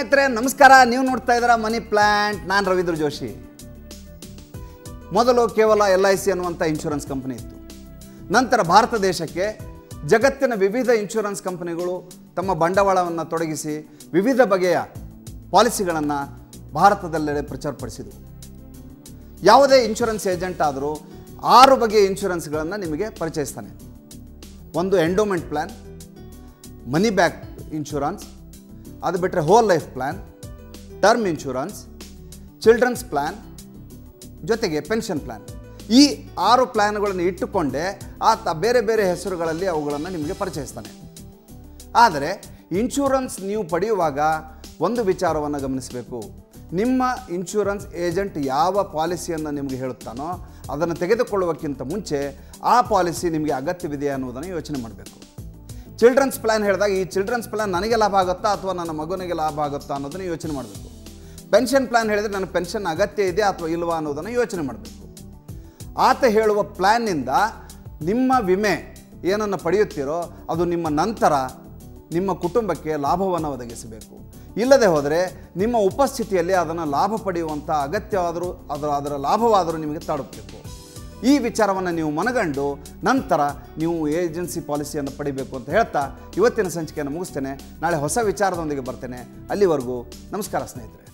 ಸ್ನೇಹಿತರೆ ನಮಸ್ಕಾರ ನೀವು ನೋಡ್ತಾ ಇದ್ದೀರಾ ಮನಿ ಪ್ಲ್ಯಾಂಟ್ ನಾನು ರವೀಂದ್ರ ಜೋಶಿ ಮೊದಲು ಕೇವಲ ಎಲ್ ಐ ಸಿ ಅನ್ನುವಂಥ ಇನ್ಶೂರೆನ್ಸ್ ಕಂಪನಿ ಇತ್ತು ನಂತರ ಭಾರತ ದೇಶಕ್ಕೆ ಜಗತ್ತಿನ ವಿವಿಧ ಇನ್ಶೂರೆನ್ಸ್ ಕಂಪನಿಗಳು ತಮ್ಮ ಬಂಡವಾಳವನ್ನು ತೊಡಗಿಸಿ ವಿವಿಧ ಬಗೆಯ ಪಾಲಿಸಿಗಳನ್ನು ಭಾರತದಲ್ಲೆಡೆ ಪ್ರಚಾರಪಡಿಸಿದವು ಯಾವುದೇ ಇನ್ಶೂರೆನ್ಸ್ ಏಜೆಂಟ್ ಆದರೂ ಆರು ಬಗೆಯ ಇನ್ಶೂರೆನ್ಸ್ಗಳನ್ನು ನಿಮಗೆ ಪರಿಚಯಿಸ್ತಾನೆ ಒಂದು endowment plan money back insurance ಅದು ಬಿಟ್ಟರೆ whole life plan term insurance children's plan ಜೊತೆಗೆ ಪೆನ್ಷನ್ ಪ್ಲ್ಯಾನ್ ಈ ಆರು ಪ್ಲ್ಯಾನ್ಗಳನ್ನು ಇಟ್ಟುಕೊಂಡೇ ಆತ ಬೇರೆ ಬೇರೆ ಹೆಸರುಗಳಲ್ಲಿ ಅವುಗಳನ್ನು ನಿಮಗೆ ಪರಿಚಯಿಸ್ತಾನೆ ಆದರೆ ಇನ್ಶೂರೆನ್ಸ್ ನೀವು ಪಡೆಯುವಾಗ ಒಂದು ವಿಚಾರವನ್ನು ಗಮನಿಸಬೇಕು ನಿಮ್ಮ ಇನ್ಶೂರೆನ್ಸ್ ಏಜೆಂಟ್ ಯಾವ ಪಾಲಿಸಿಯನ್ನು ನಿಮಗೆ ಹೇಳುತ್ತಾನೋ ಅದನ್ನು ತೆಗೆದುಕೊಳ್ಳುವಕ್ಕಿಂತ ಮುಂಚೆ ಆ ಪಾಲಿಸಿ ನಿಮಗೆ ಅಗತ್ಯವಿದೆಯಾ ಅನ್ನೋದನ್ನು ಯೋಚನೆ ಮಾಡಬೇಕು ಚಿಲ್ಡ್ರನ್ಸ್ ಪ್ಲ್ಯಾನ್ ಹೇಳಿದಾಗ ಈ ಚಿಲ್ಡ್ರನ್ಸ್ ಪ್ಲ್ಯಾನ್ ನನಗೆ ಲಾಭ ಆಗುತ್ತಾ ಅಥವಾ ನನ್ನ ಮಗನಿಗೆ ಲಾಭ ಆಗುತ್ತಾ ಅನ್ನೋದನ್ನು ಯೋಚನೆ ಮಾಡಬೇಕು ಪೆನ್ಷನ್ ಪ್ಲ್ಯಾನ್ ಹೇಳಿದರೆ ನನ್ನ ಪೆನ್ಷನ್ ಅಗತ್ಯ ಇದೆ ಅಥವಾ ಇಲ್ವಾ ಅನ್ನೋದನ್ನು ಯೋಚನೆ ಮಾಡಬೇಕು ಆತ ಹೇಳುವ ಪ್ಲ್ಯಾನ್ನಿಂದ ನಿಮ್ಮ ವಿಮೆ ಏನನ್ನು ಪಡೆಯುತ್ತೀರೋ ಅದು ನಿಮ್ಮ ನಂತರ ನಿಮ್ಮ ಕುಟುಂಬಕ್ಕೆ ಲಾಭವನ್ನು ಒದಗಿಸಬೇಕು ಇಲ್ಲದೆ ಹೋದರೆ ನಿಮ್ಮ ಉಪಸ್ಥಿತಿಯಲ್ಲಿ ಅದನ್ನು ಲಾಭ ಪಡೆಯುವಂಥ ಅಗತ್ಯವಾದರೂ ಅದರ ಅದರ ಲಾಭವಾದರೂ ನಿಮಗೆ ತಲುಪಬೇಕು ಈ ವಿಚಾರವನ್ನು ನೀವು ಮನಗಂಡು ನಂತರ ನೀವು ಏಜೆನ್ಸಿ ಪಾಲಿಸಿಯನ್ನು ಪಡಿಬೇಕು ಅಂತ ಹೇಳ್ತಾ ಇವತ್ತಿನ ಸಂಚಿಕೆಯನ್ನು ಮುಗಿಸ್ತೇನೆ ನಾಳೆ ಹೊಸ ವಿಚಾರದೊಂದಿಗೆ ಬರ್ತೇನೆ ಅಲ್ಲಿವರೆಗೂ ನಮಸ್ಕಾರ ಸ್ನೇಹಿತರೆ